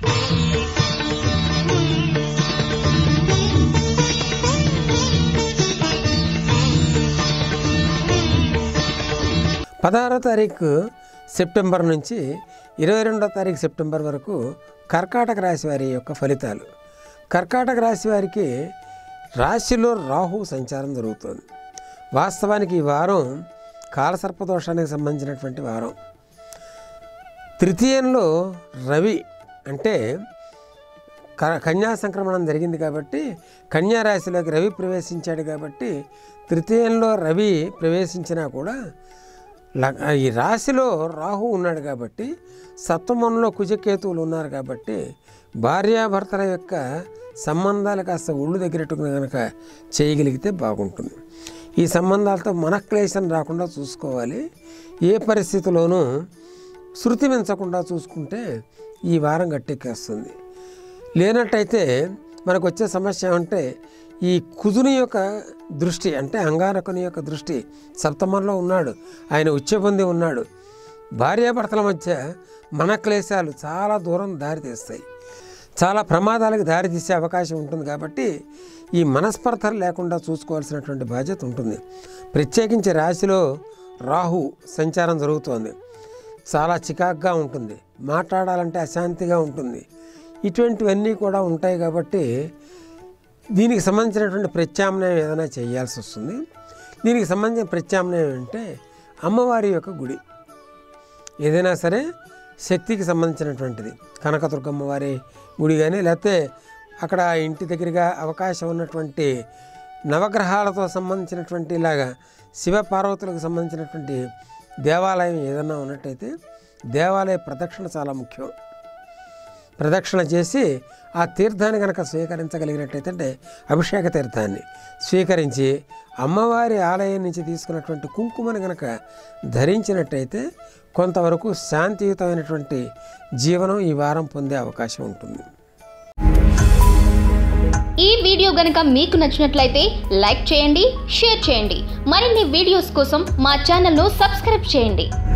పదహారో తారీఖు సెప్టెంబర్ నుంచి ఇరవై రెండో తారీఖు సెప్టెంబర్ వరకు కర్కాటక రాశి వారి యొక్క ఫలితాలు కర్కాటక రాశి వారికి రాశిలో రాహు సంచారం జరుగుతుంది వాస్తవానికి ఈ వారం కాలసర్పదోషానికి సంబంధించినటువంటి వారం తృతీయంలో రవి అంటే క- కన్యా సంక్రమణం జరిగింది కాబట్టి కన్యా రాశిలోకి రవి ప్రవేశించాడు కాబట్టి తృతీయంలో రవి ప్రవేశించినా కూడా ల- ఈ రాశిలో రాహు ఉన్నాడు కాబట్టి సప్తమంలో కుజకేతువులు ఉన్నారు కాబట్టి భార్యాభర్తల యొక్క సంబంధాలు కాస్త ఒళ్ళు దగ్గరట్టుకుని కనుక చేయగలిగితే బాగుంటుంది ఈ సంబంధాలతో మనక్లేశం రాకుండా చూసుకోవాలి ఏ పరిస్థితిలోనూ శృతి మించకుండా చూసుకుంటే ఈ వారం గట్టెక్కేస్తుంది లేనట్టయితే మనకు వచ్చే సమస్య ఏమంటే ఈ కుజుని యొక్క దృష్టి అంటే అంగారకుని యొక్క దృష్టి సప్తమంలో ఉన్నాడు ఆయన ఉచ్చబొంది ఉన్నాడు భార్యాభర్తల మధ్య మన క్లేశాలు చాలా దూరం దారితీస్తాయి చాలా ప్రమాదాలకు దారితీసే అవకాశం ఉంటుంది కాబట్టి ఈ మనస్పర్ధలు లేకుండా చూసుకోవాల్సినటువంటి బాధ్యత ఉంటుంది ప్రత్యేకించి రాశిలో రాహు సంచారం జరుగుతోంది చాలా చికాకుగా ఉంటుంది మాట్లాడాలంటే అశాంతిగా ఉంటుంది ఇటువంటివన్నీ కూడా ఉంటాయి కాబట్టి దీనికి సంబంధించినటువంటి ప్రత్యామ్నాయం ఏదైనా చేయాల్సి వస్తుంది దీనికి సంబంధించిన ప్రత్యామ్నాయం అంటే అమ్మవారి యొక్క గుడి ఏదైనా సరే శక్తికి సంబంధించినటువంటిది కనకదుర్గమ్మ వారి గుడి కానీ లేకపోతే అక్కడ ఇంటి దగ్గరగా అవకాశం ఉన్నటువంటి నవగ్రహాలతో సంబంధించినటువంటి ఇలాగా శివ పార్వతులకు సంబంధించినటువంటి దేవాలయం ఏదైనా ఉన్నట్టయితే దేవాలయ ప్రదక్షిణ చాలా ముఖ్యం ప్రదక్షిణ చేసి ఆ తీర్థాన్ని కనుక స్వీకరించగలిగినట్టయితే అంటే అభిషేక తీర్థాన్ని స్వీకరించి అమ్మవారి ఆలయం నుంచి తీసుకున్నటువంటి కుంకుమని కనుక ధరించినట్టయితే కొంతవరకు శాంతియుతమైనటువంటి జీవనం ఈ వారం పొందే అవకాశం ఉంటుంది ఈ వీడియో గనుక మీకు నచ్చినట్లయితే లైక్ చేయండి షేర్ చేయండి మరిన్ని వీడియోస్ కోసం మా ఛానల్ను సబ్స్క్రైబ్ చేయండి